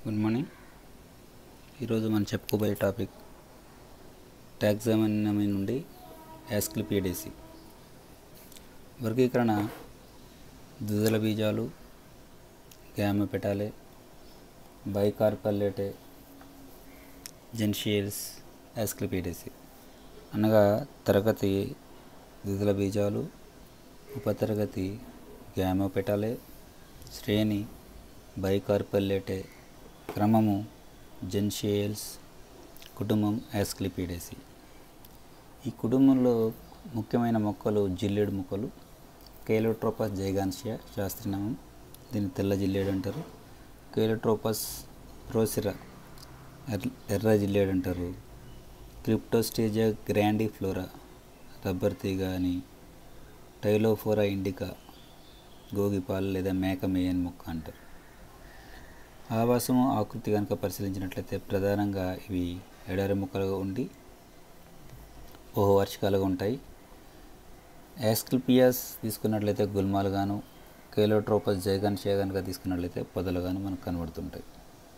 good morning ఈరోజు మనం చెప్పుకోబోయే టాపిక్ టాక్సామనమీ నుండి యాస్క్లిపియడేసి వర్గీకరణ దుదల బీజాలు గ్యామ పెటాలే బైకార్పల్లేటే జెన్షియల్స్ యాస్క్లిపియడేసి అనగా తరగతి దుదల బీజాలు ఉపతరగతి గ్యామ పెటాలే శ్రేణి బైకార్పల్లేటే క్రమము జెన్షియల్స్ కుటుంబం యాస్క్లిపిడేసి ఈ కుటుంబంలో ముఖ్యమైన మొక్కలు జిల్లేడు మొక్కలు కేలోట్రోపస్ జైగాన్షియా శాస్త్రనామం దీన్ని తెల్ల జిల్లేడు అంటారు కేలోట్రోపస్ ప్రోసిరా ఎర్ర ఎర్ర జిల్లేడు అంటారు క్రిప్టోస్టేజియా గ్రాండి ఫ్లోరా రబ్బర్ తీగ అని టైలోఫోరా ఇండికా గోగిపాలు లేదా మేక మేయన్ మొక్క అంటారు ఆవాసము ఆకృతి కనుక పరిశీలించినట్లయితే ప్రధానంగా ఇవి ఎడారి మొక్కలుగా ఉండి బహువార్షికాలుగా ఉంటాయి యాస్క్ల్పియాస్ తీసుకున్నట్లయితే గుల్మాలుగాను కేలోట్రోపస్ జైగాన్షియా కనుక తీసుకున్నట్లయితే పొదలుగాను మనకు కనబడుతుంటాయి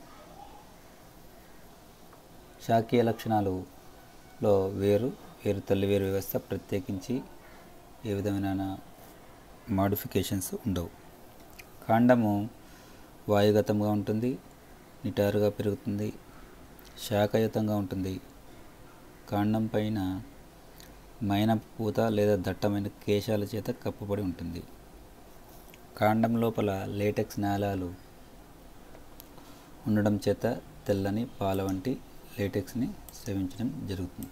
శాఖీయ లక్షణాలులో వేరు వేరు తల్లి వేరు వ్యవస్థ ప్రత్యేకించి ఏ విధమైన మాడిఫికేషన్స్ ఉండవు కాండము వాయుగతంగా ఉంటుంది నిటారుగా పెరుగుతుంది శాఖయుతంగా ఉంటుంది కాండం పైన మైన పూత లేదా దట్టమైన కేశాల చేత కప్పబడి ఉంటుంది కాండం లోపల లేటెక్స్ నాళాలు ఉండడం చేత తెల్లని పాల వంటి లేటెక్స్ని సేవించడం జరుగుతుంది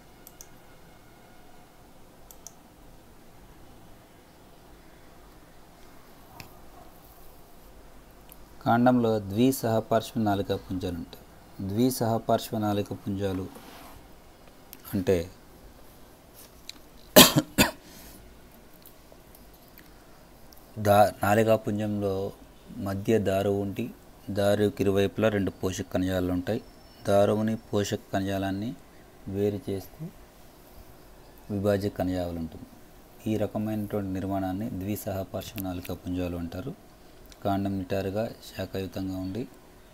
కాండంలో ద్వి సహపార్శ్వ నాలిక పుంజాలు ఉంటాయి ద్వి సహపార్శ్వ నాలిక పుంజాలు అంటే దా నాలికా పుంజంలో మధ్య దారు ఉండి దారుకి ఇరువైపులా రెండు పోషక కణజాలాలు ఉంటాయి దారువుని పోషక కణజాలాన్ని వేరు చేస్తూ విభాజ్య కణజాలు ఉంటుంది ఈ రకమైనటువంటి నిర్మాణాన్ని ద్విసహపార్శ్వ నాలిక పుంజాలు అంటారు కాండం నిటారుగా శాఖయుతంగా ఉండి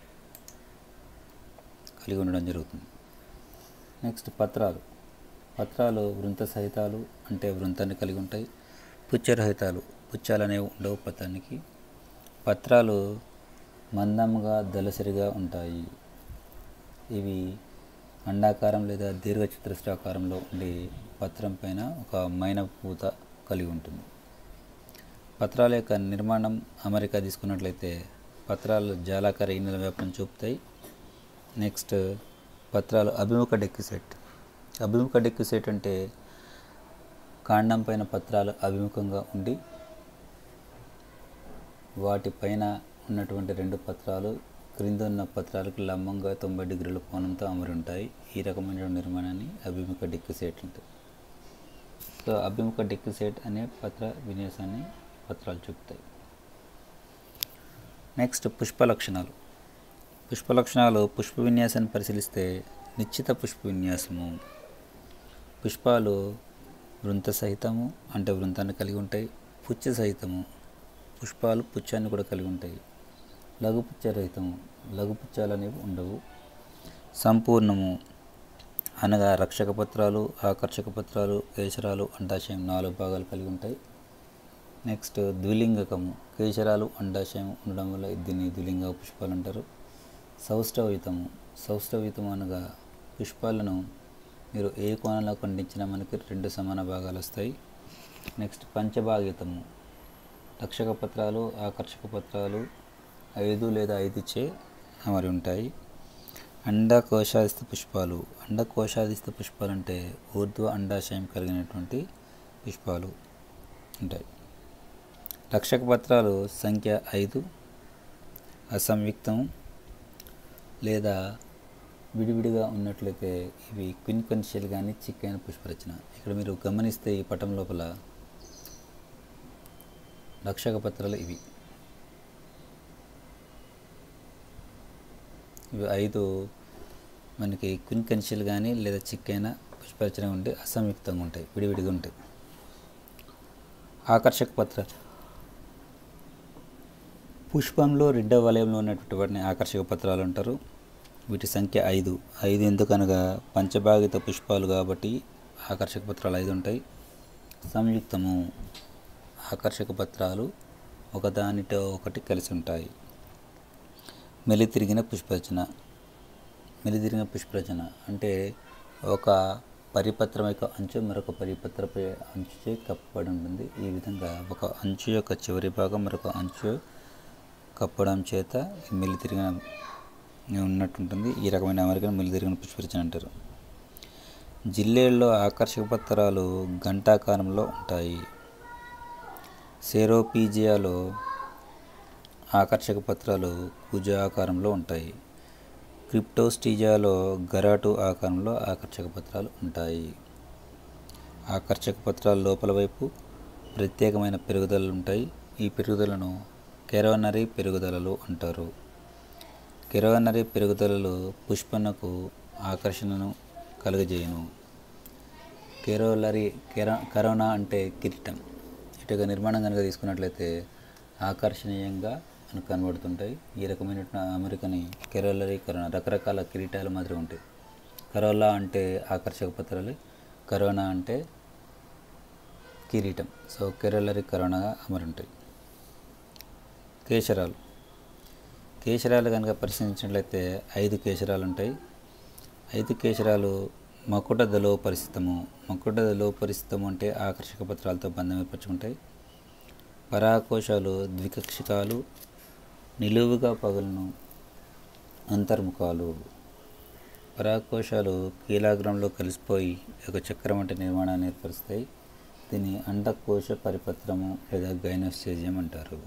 కలిగి ఉండడం జరుగుతుంది నెక్స్ట్ పత్రాలు పత్రాలు వృంత సహితాలు అంటే వృంతాన్ని కలిగి ఉంటాయి పుచ్చరహితాలు పుచ్చాలు అనేవి ఉండవు పత్రానికి పత్రాలు మందంగా దళసరిగా ఉంటాయి ఇవి అండాకారం లేదా దీర్ఘచతురస్రాకారంలో ఉండే పత్రం పైన ఒక మైన పూత కలిగి ఉంటుంది పత్రాల యొక్క నిర్మాణం అమెరికా తీసుకున్నట్లయితే పత్రాలు జాలాకార ఈనెల వ్యాపనం చూపుతాయి నెక్స్ట్ పత్రాలు అభిముఖ డెక్కి సెట్ అభిముఖ డెక్కి సెట్ అంటే కాండం పైన పత్రాలు అభిముఖంగా ఉండి వాటిపైన ఉన్నటువంటి రెండు పత్రాలు క్రింద ఉన్న పత్రాలకు లంబంగా తొంభై డిగ్రీల కోణంతో అమరి ఉంటాయి ఈ రకమైన నిర్మాణాన్ని అభిముఖ డెక్కి సెట్ ఉంటుంది సో అభిముఖ డెక్కి సెట్ అనే పత్ర విన్యాసాన్ని పత్రాలు చూపుతాయి నెక్స్ట్ పుష్ప లక్షణాలు పుష్ప లక్షణాలు పుష్ప విన్యాసాన్ని పరిశీలిస్తే నిశ్చిత పుష్ప విన్యాసము పుష్పాలు వృంత సహితము అంటే వృంతాన్ని కలిగి ఉంటాయి పుచ్చ సహితము పుష్పాలు పుచ్చాన్ని కూడా కలిగి ఉంటాయి లఘుపుచ్చ రహితము లఘుపుచ్చాలు అనేవి ఉండవు సంపూర్ణము అనగా రక్షక పత్రాలు ఆకర్షక పత్రాలు కేసరాలు అండాశయం నాలుగు భాగాలు కలిగి ఉంటాయి నెక్స్ట్ ద్విలింగకము కేశరాలు అండాశయం ఉండడం వల్ల దీన్ని ద్విలింగ పుష్పాలు అంటారు సౌష్ఠవయుతము సౌష్ఠవయుతము అనగా పుష్పాలను మీరు ఏ కోణంలో ఖండించినా మనకి రెండు సమాన భాగాలు వస్తాయి నెక్స్ట్ పంచభాగ్యతము రక్షక పత్రాలు ఆకర్షక పత్రాలు ఐదు లేదా ఐదు చే అమరి ఉంటాయి అండకోశాదిస్థ పుష్పాలు అండకోశాదిస్థ పుష్పాలు అంటే ఊర్ధ్వ అండాశయం కలిగినటువంటి పుష్పాలు ఉంటాయి రక్షక పత్రాలు సంఖ్య ఐదు అసంయుక్తం లేదా విడివిడిగా ఉన్నట్లయితే ఇవి క్విన్కొన్షియల్ కానీ చిక్కైన పుష్పరచన ఇక్కడ మీరు గమనిస్తే ఈ పటం లోపల రక్షక పత్రాలు ఇవి ఇవి ఐదు మనకి క్విన్కొన్షియల్ కానీ లేదా చిక్కైన పుష్పరచన ఉండి అసంయుక్తంగా ఉంటాయి విడివిడిగా ఉంటాయి ఆకర్షక పత్ర పుష్పంలో రెండవ వలయంలో ఉన్నటువంటి వాటిని ఆకర్షక పత్రాలు అంటారు వీటి సంఖ్య ఐదు ఐదు ఎందుకనగా పంచభాగిత పుష్పాలు కాబట్టి ఆకర్షక పత్రాలు ఐదు ఉంటాయి సంయుక్తము ఆకర్షక పత్రాలు ఒకదానితో ఒకటి కలిసి ఉంటాయి మెలితిరిగిన పుష్పరచన మెలితిరిగిన పుష్పరచన అంటే ఒక పరిపత్రం యొక్క అంచు మరొక పరిపత్రపై అంచుచే కప్పబడి ఉంటుంది ఈ విధంగా ఒక అంచు యొక్క చివరి భాగం మరొక అంచు కప్పడం చేత ఈ మెలితిరిగిన ఉన్నట్టుంటుంది ఈ రకమైన అమెరికన్ మెలితిరిగిన పుష్పరచన అంటారు జిల్లేల్లో ఆకర్షక పత్రాలు గంటాకారంలో ఉంటాయి సెరోపీజియాలో ఆకర్షక పత్రాలు కుజ ఆకారంలో ఉంటాయి క్రిప్టోస్టీజియాలో గరాటు ఆకారంలో ఆకర్షక పత్రాలు ఉంటాయి ఆకర్షక పత్రాల లోపల వైపు ప్రత్యేకమైన పెరుగుదలలు ఉంటాయి ఈ పెరుగుదలను కెరోనరీ పెరుగుదలలు అంటారు కెరోనరీ పెరుగుదలలు పుష్పనకు ఆకర్షణను కలుగజేయును కెరోలరీ కెర కరోనా అంటే కిరీటం ఇటుగా నిర్మాణం కనుక తీసుకున్నట్లయితే ఆకర్షణీయంగా మనకు కనబడుతుంటాయి ఈ రకమైన అమెరికని కెరోలరీ కరోనా రకరకాల కిరీటాలు మాదిరి ఉంటాయి కరోలా అంటే ఆకర్షక పత్రాలు కరోనా అంటే కిరీటం సో కెరోలరీ కరోనాగా అమరి ఉంటాయి కేశరాలు కేశరాలు కనుక పరిశీలించినట్లయితే ఐదు కేశరాలు ఉంటాయి ఐదు కేశరాలు మకుట దలో పరిస్థితము మకుట దలో పరిస్థితము అంటే ఆకర్షక పత్రాలతో బంధం ఏర్పరచుకుంటాయి పరాకోశాలు ద్వికక్షికాలు నిలువుగా పగులను అంతర్ముఖాలు పరాకోశాలు కీలాగ్రంలో కలిసిపోయి ఒక చక్రం వంటి నిర్మాణాన్ని ఏర్పరుస్తాయి దీన్ని అండకోశ పరిపత్రము లేదా గైనోస్టేజియం అంటారు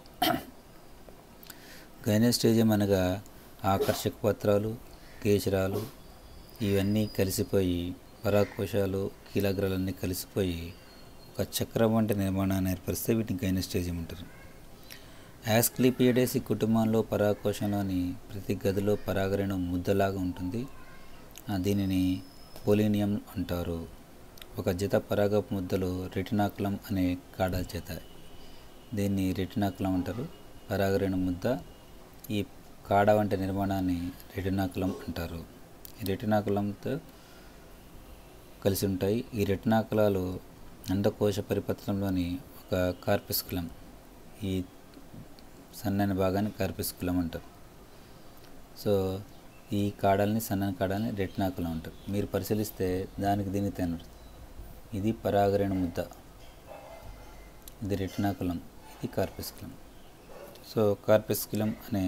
గైనోస్టేజియం అనగా ఆకర్షక పత్రాలు కేశరాలు ఇవన్నీ కలిసిపోయి పరాకోశాలు కీలాగ్రాలన్నీ కలిసిపోయి ఒక చక్రం వంటి నిర్మాణాన్ని ఏర్పరిస్తే వీటిని గైనోస్టేజియం అంటారు యాస్క్లిపియడేసి కుటుంబంలో పరాకోశంలోని ప్రతి గదిలో పరాగరేణు ముద్దలాగా ఉంటుంది ఆ దీనిని పోలినియం అంటారు ఒక జత పరాగపు ముద్దలు రెటినాకులం అనే కాడాల చేత దీన్ని రెటినాకులం అంటారు పరాగరేణు ముద్ద ఈ కాడ వంటి నిర్మాణాన్ని రెటినాకులం అంటారు ఈ రెటినాకులంతో కలిసి ఉంటాయి ఈ రెటినాకులాలు అండకోశ పరిపత్రంలోని ఒక కార్పిస్కులం ఈ సన్నని భాగాన్ని కార్పిస్కులం అంటారు సో ఈ కాడల్ని సన్నని కాడల్ని రెటినాకులం అంటారు మీరు పరిశీలిస్తే దానికి దీనికి తినరు ఇది పరాగరేణు ముద్ద ఇది రెటినాకులం ఇది కార్పిస్కులం సో కార్పిస్కులం అనే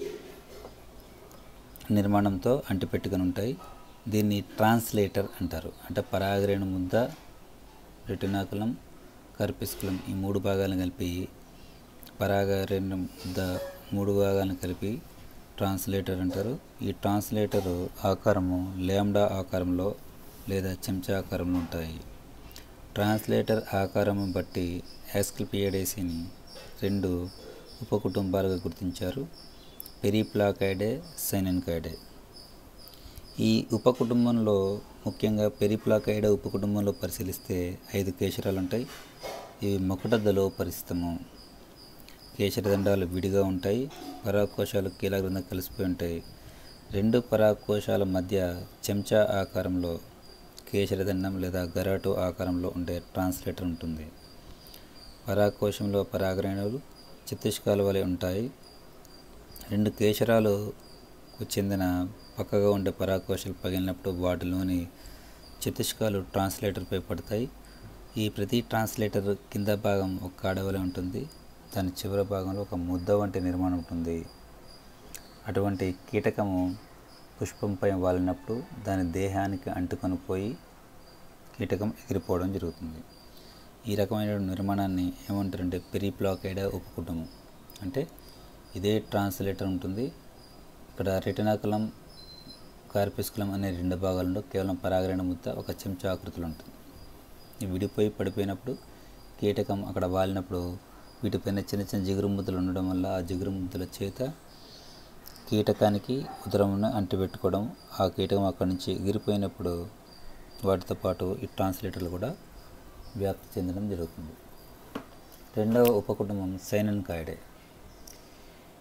నిర్మాణంతో అంటిపెట్టుకొని ఉంటాయి దీన్ని ట్రాన్స్లేటర్ అంటారు అంటే పరాగరేణు ముద్ద రెటినాకులం కార్పిస్కులం ఈ మూడు భాగాలను కలిపి పరాగరేణు ముద్ద మూడు భాగాలను కలిపి ట్రాన్స్లేటర్ అంటారు ఈ ట్రాన్స్లేటర్ ఆకారము లేమ్డా ఆకారంలో లేదా చెంచా ఆకారంలో ఉంటాయి ట్రాన్స్లేటర్ ఆకారం బట్టి యాస్కిల్పియడేసిని రెండు ఉపకుటుంబాలుగా గుర్తించారు పెరిప్లాకైడే సైనన్కైడే ఈ ఉపకుటుంబంలో ముఖ్యంగా పెరిప్లాకైడే ఉపకుటుంబంలో పరిశీలిస్తే ఐదు కేశరాలు ఉంటాయి ఇవి మకుటద్దలో పరిస్థితము కేశరదండాలు విడిగా ఉంటాయి పరాకోశాలు కీలగ్రంథం కలిసిపోయి ఉంటాయి రెండు పరాకోశాల మధ్య చెంచా ఆకారంలో కేశరదండం లేదా గరాటు ఆకారంలో ఉండే ట్రాన్స్లేటర్ ఉంటుంది పరాకోశంలో పరాగరేణువులు చిత్తుష్కాల వలె ఉంటాయి రెండు కేశరాలకు చెందిన పక్కగా ఉండే పరాకోశాలు పగిలినప్పుడు వాటిలోని చతుష్కాలు ట్రాన్స్లేటర్పై పడతాయి ఈ ప్రతి ట్రాన్స్లేటర్ కింద భాగం ఒక కాడవలే ఉంటుంది దాని చివరి భాగంలో ఒక ముద్ద వంటి నిర్మాణం ఉంటుంది అటువంటి కీటకము పుష్పంపై వాలినప్పుడు దాని దేహానికి అంటుకొని పోయి కీటకం ఎగిరిపోవడం జరుగుతుంది ఈ రకమైన నిర్మాణాన్ని ఏమంటారంటే పెరిప్లాకైడ ఉపకుటుంబం అంటే ఇదే ట్రాన్స్లేటర్ ఉంటుంది ఇక్కడ రెటినాకులం కార్పిస్కులం అనే రెండు భాగాలలో కేవలం పరాగరేణ ముద్ద ఒక చెంచా ఆకృతిలో ఉంటుంది ఇవి విడిపోయి పడిపోయినప్పుడు కీటకం అక్కడ వాలినప్పుడు వీటిపైన చిన్న చిన్న జిగురు ముద్దలు ఉండడం వల్ల ఆ జిగురు ముద్దల చేత కీటకానికి ఉదరమును అంటిపెట్టుకోవడం ఆ కీటకం అక్కడి నుంచి ఎగిరిపోయినప్పుడు వాటితో పాటు ఈ ట్రాన్స్లేటర్లు కూడా వ్యాప్తి చెందడం జరుగుతుంది రెండవ ఉపకుటుంబం సైనన్ కాయడే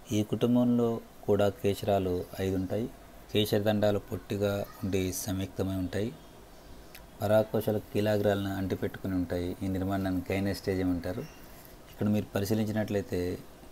ఈ కుటుంబంలో కూడా కేశరాలు ఐదు ఉంటాయి కేశరదండాలు పొట్టిగా ఉండి సంయుక్తమై ఉంటాయి పరాకోశాలు కీలాగ్రాలను అంటిపెట్టుకుని ఉంటాయి ఈ నిర్మాణాన్ని గైనెస్టేజియం అంటారు ఇక్కడ మీరు పరిశీలించినట్లయితే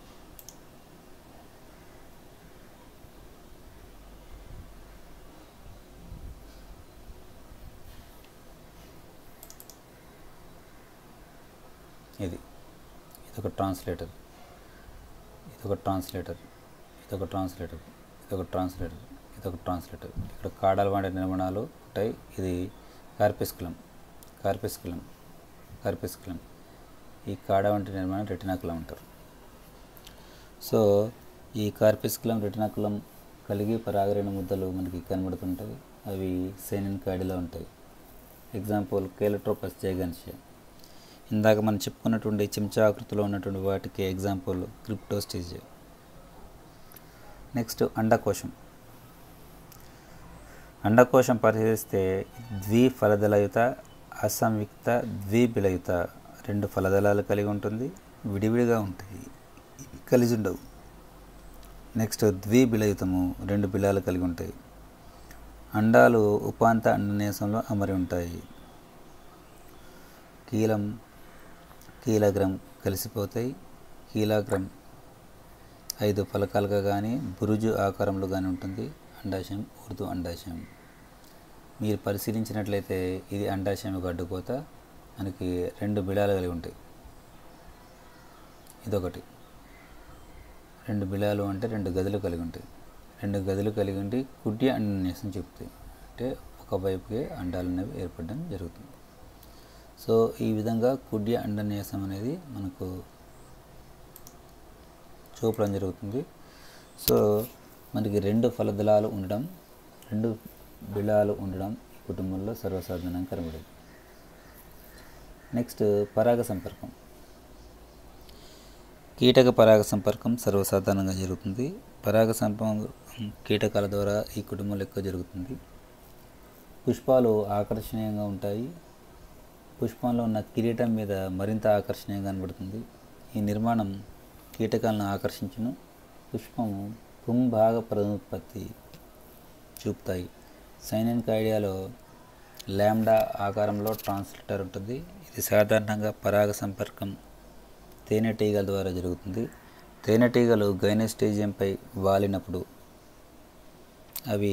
ఇది ఇదొక ట్రాన్స్లేటర్ ఇదొక ట్రాన్స్లేటర్ ఇదొక ట్రాన్స్లేటర్ ఇదొక ట్రాన్స్లేటర్ ఇదొక ట్రాన్స్లేటర్ ఇక్కడ కాడాల వంటి నిర్మాణాలు ఉంటాయి ఇది కార్పిస్కులం కార్పిస్కులం కార్పిస్కులం ఈ కాడ వంటి నిర్మాణం రెటినాకులం అంటారు సో ఈ కార్పిస్కులం రెటినాకులం కలిగి పరాగరేణు ముద్దలు మనకి కనబడుతుంటాయి అవి సేనిన్ కాడిలో ఉంటాయి ఎగ్జాంపుల్ కేలట్రోపస్ జైగన్షియా ఇందాక మనం చెప్పుకున్నటువంటి చెంచా ఆకృతిలో ఉన్నటువంటి వాటికి ఎగ్జాంపుల్ క్రిప్టోస్టేజ్ నెక్స్ట్ అండకోశం అండకోశం పరిశీలిస్తే ద్విఫలదలయుత అసంయుక్త ద్విబిలయుత రెండు ఫలదళాలు కలిగి ఉంటుంది విడివిడిగా ఉంటాయి కలిసి ఉండవు నెక్స్ట్ ద్విబిలయుతము రెండు బిలాలు కలిగి ఉంటాయి అండాలు ఉపాంత అండనేశంలో అమరి ఉంటాయి కీలం కీలగ్రం కలిసిపోతాయి కీలాగ్రం ఐదు ఫలకాలుగా కానీ బురుజు ఆకారంలో కానీ ఉంటుంది అండాశయం ఉర్దూ అండాశయం మీరు పరిశీలించినట్లయితే ఇది అండాశయం అడ్డుకోత మనకి రెండు బిడాలు కలిగి ఉంటాయి ఇదొకటి రెండు బిడాలు అంటే రెండు గదులు కలిగి ఉంటాయి రెండు గదులు కలిగి ఉండి కుడ్య అండన్యాసం చెప్తాయి అంటే ఒకవైపుకే అండాలు అనేవి ఏర్పడడం జరుగుతుంది సో ఈ విధంగా కుడ్య అండన్యాసం అనేది మనకు చూపడం జరుగుతుంది సో మనకి రెండు ఫలదళాలు ఉండడం రెండు బిళాలు ఉండడం ఈ కుటుంబంలో సర్వసాధారణంగా కనబడేది నెక్స్ట్ పరాగ సంపర్కం కీటక పరాగ సంపర్కం సర్వసాధారణంగా జరుగుతుంది పరాగ సంపర్కం కీటకాల ద్వారా ఈ కుటుంబంలో ఎక్కువ జరుగుతుంది పుష్పాలు ఆకర్షణీయంగా ఉంటాయి పుష్పంలో ఉన్న కిరీటం మీద మరింత ఆకర్షణీయంగా కనబడుతుంది ఈ నిర్మాణం కీటకాలను ఆకర్షించును పుష్పము పుంభాగ ప్రనుత్పత్తి చూపుతాయి సైనిన్ ఐడియాలో ల్యాండా ఆకారంలో ట్రాన్స్లేటర్ ఉంటుంది ఇది సాధారణంగా పరాగ సంపర్కం తేనెటీగల ద్వారా జరుగుతుంది తేనెటీగలు గైనస్టేజియంపై వాలినప్పుడు అవి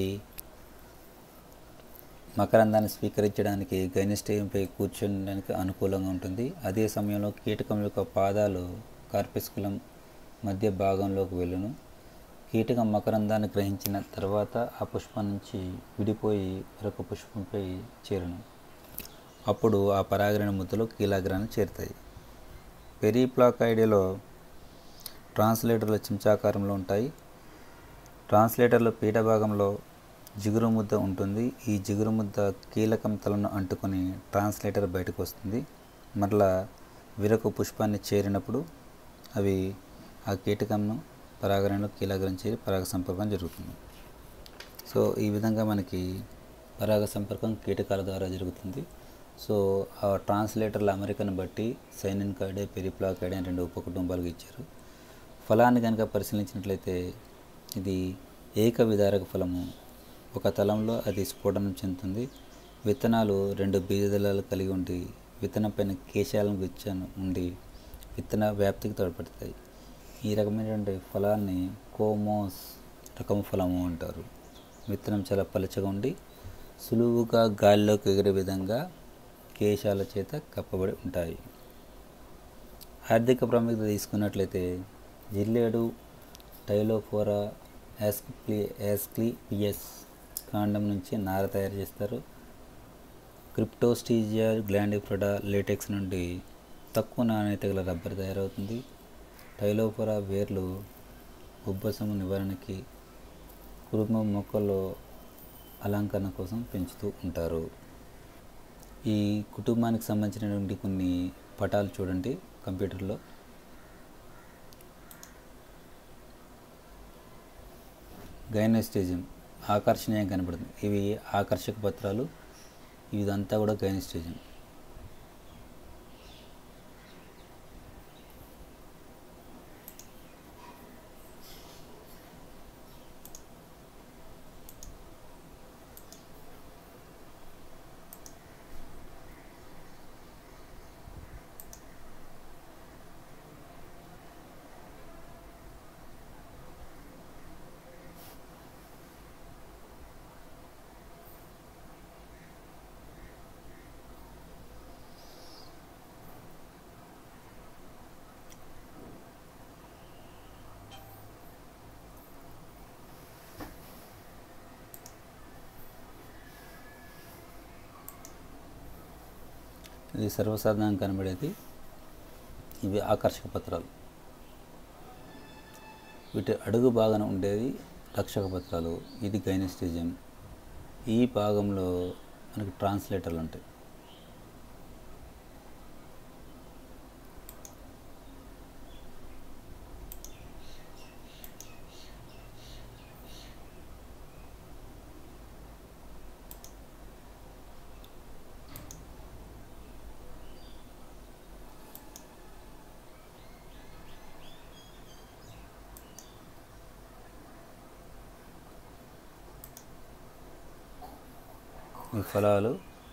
మకరందాన్ని స్వీకరించడానికి గైనస్టేజియంపై కూర్చోడానికి అనుకూలంగా ఉంటుంది అదే సమయంలో కీటకం యొక్క పాదాలు కార్పిస్కులం మధ్య భాగంలోకి వెళ్ళును కీటకం మకరందాన్ని గ్రహించిన తర్వాత ఆ పుష్పం నుంచి విడిపోయి మరొక పుష్పంపై చేరును అప్పుడు ఆ పరాగరణ ముద్దలు కీలాగ్రాన్ని చేరుతాయి పెరీప్లాకాయిడిలో ట్రాన్స్లేటర్లు చెంచాకారంలో ఉంటాయి ట్రాన్స్లేటర్లు పీఠ భాగంలో జిగురు ముద్ద ఉంటుంది ఈ జిగురు ముద్ద కీలకం తలను అంటుకొని ట్రాన్స్లేటర్ బయటకు వస్తుంది మరలా విరకు పుష్పాన్ని చేరినప్పుడు అవి ఆ కీటకంను పరాగరణలో కీలగ్రం చేరి పరాగ సంపర్కం జరుగుతుంది సో ఈ విధంగా మనకి పరాగ సంపర్కం కీటకాల ద్వారా జరుగుతుంది సో ఆ ట్రాన్స్లేటర్ల అమెరికను బట్టి సైనిన్ కార్డే పెరిప్లాకాడే అని రెండు ఉపకుటుంబాలుగా ఇచ్చారు ఫలాన్ని కనుక పరిశీలించినట్లయితే ఇది ఏక విధారక ఫలము ఒక తలంలో అది స్ఫోటనం చెందుతుంది విత్తనాలు రెండు బీజదళాలు కలిగి ఉండి విత్తనం పైన కేశాలను గుచ్చాను ఉండి విత్తన వ్యాప్తికి తోడ్పడతాయి ఈ రకమైనటువంటి ఫలాన్ని కోమోస్ రకం ఫలము అంటారు విత్తనం చాలా పలచగా ఉండి సులువుగా గాలిలోకి ఎగిరే విధంగా కేశాల చేత కప్పబడి ఉంటాయి ఆర్థిక ప్రాముఖ్యత తీసుకున్నట్లయితే జిల్లేడు టైలోఫోరా యాస్క్లీ యాస్క్లీపియస్ కాండం నుంచి నార తయారు చేస్తారు క్రిప్టోస్టీజియా గ్లాండిఫ్రడా లేటెక్స్ నుండి తక్కువ నాణ్యత గల రబ్బర్ తయారవుతుంది టైలోఫోరా వేర్లు ఉబ్బసము నివారణకి కుటుంబం మొక్కల్లో అలంకరణ కోసం పెంచుతూ ఉంటారు ఈ కుటుంబానికి సంబంధించినటువంటి కొన్ని పటాలు చూడండి కంప్యూటర్లో గైనోస్టేజియం ఆకర్షణీయంగా కనబడుతుంది ఇవి ఆకర్షక పత్రాలు ఇదంతా కూడా గైనోస్టేజియం ఇది సర్వసాధారణంగా కనబడేది ఇవి ఆకర్షక పత్రాలు వీటి అడుగు భాగాన ఉండేది రక్షక పత్రాలు ఇది గైనస్టిజం ఈ భాగంలో మనకి ట్రాన్స్లేటర్లు ఉంటాయి ఈ ఫలాలు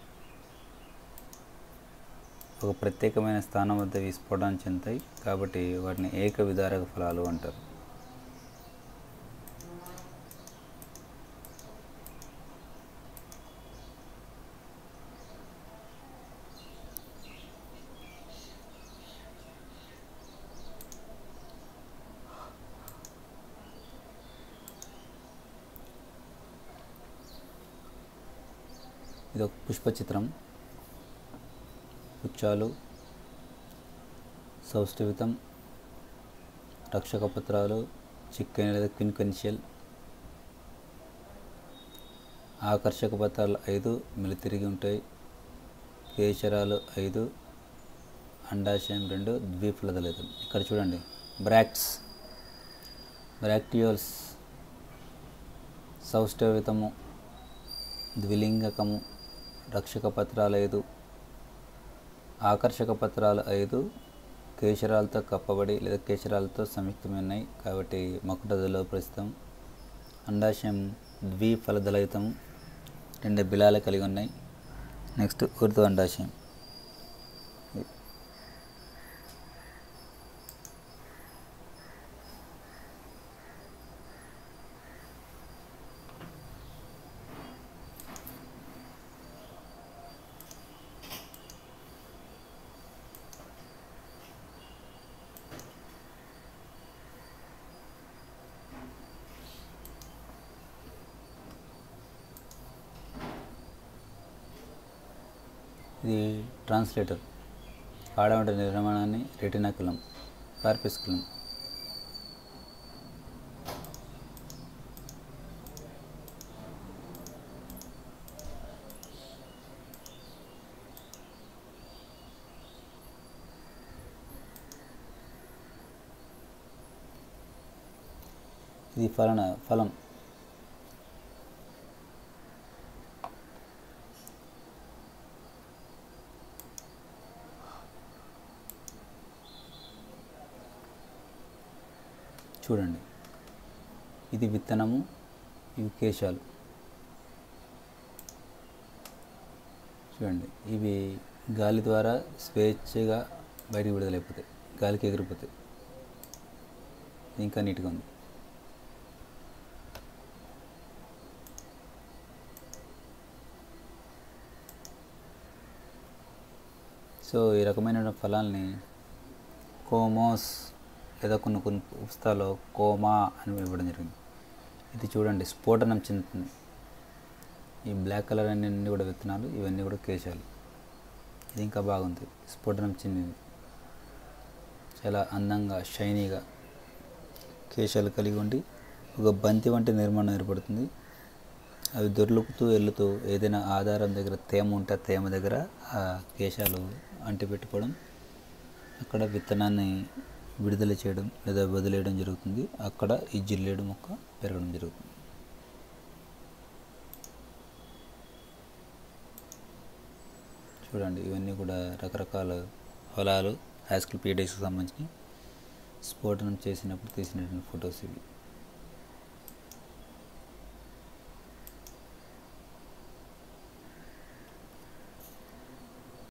ఒక ప్రత్యేకమైన స్థానం వద్ద విస్ఫోటనం చెందుతాయి కాబట్టి వాటిని ఏక విదారక ఫలాలు అంటారు ఇది ఒక పుష్ప చిత్రం పుచ్చాలు సౌష్ఠవితం రక్షక పత్రాలు చికెన్ లేదా క్విన్కన్షియల్ ఆకర్షక పత్రాలు ఐదు మిలితిరిగి ఉంటాయి కేశరాలు ఐదు అండాశయం రెండు ద్వీఫలదలితం ఇక్కడ చూడండి బ్రాక్ట్స్ బ్రాక్టియోల్స్ సౌష్ఠవితము ద్విలింగకము రక్షక పత్రాలు ఐదు ఆకర్షక పత్రాలు ఐదు కేశరాలతో కప్పబడి లేదా కేశరాలతో సంయుక్తమైనాయి కాబట్టి మకుటదలో ప్రస్తుతం అండాశయం ద్విఫలదళయుతం రెండు బిలాలు కలిగి ఉన్నాయి నెక్స్ట్ ఉర్దు అండాశయం ఇది ట్రాన్స్లేటర్ ఆడవంట నిర్మాణాన్ని రెటినాకులం కార్పిస్కులం ఇది ఫలన ఫలం చూడండి ఇది విత్తనము ఇవి కేశాలు చూడండి ఇవి గాలి ద్వారా స్వేచ్ఛగా బయటికి విడుదలైపోతాయి గాలికి ఎగిరిపోతాయి ఇంకా నీట్గా ఉంది సో ఈ రకమైన ఫలాల్ని కోమోస్ లేదా కొన్ని కొన్ని పుస్తకాల్లో కోమా అని ఇవ్వడం జరిగింది ఇది చూడండి స్ఫోటనం చెందుతుంది ఈ బ్లాక్ కలర్ అన్ని కూడా విత్తనాలు ఇవన్నీ కూడా కేశాలు ఇది ఇంకా బాగుంది స్ఫోటనం చెందింది చాలా అందంగా షైనీగా కేశాలు కలిగి ఉండి ఒక బంతి వంటి నిర్మాణం ఏర్పడుతుంది అవి దొర్లుకుతూ వెళ్తూ ఏదైనా ఆధారం దగ్గర తేమ ఉంటే ఆ తేమ దగ్గర ఆ కేశాలు అంటిపెట్టుకోవడం అక్కడ విత్తనాన్ని విడుదల చేయడం లేదా వదిలేయడం జరుగుతుంది అక్కడ ఈ జిల్లేడు మొక్క పెరగడం జరుగుతుంది చూడండి ఇవన్నీ కూడా రకరకాల ఫలాలు యాస్కల్ పీడేస్కి సంబంధించి స్ఫోటనం చేసినప్పుడు తీసినటువంటి ఫొటోస్ ఇవి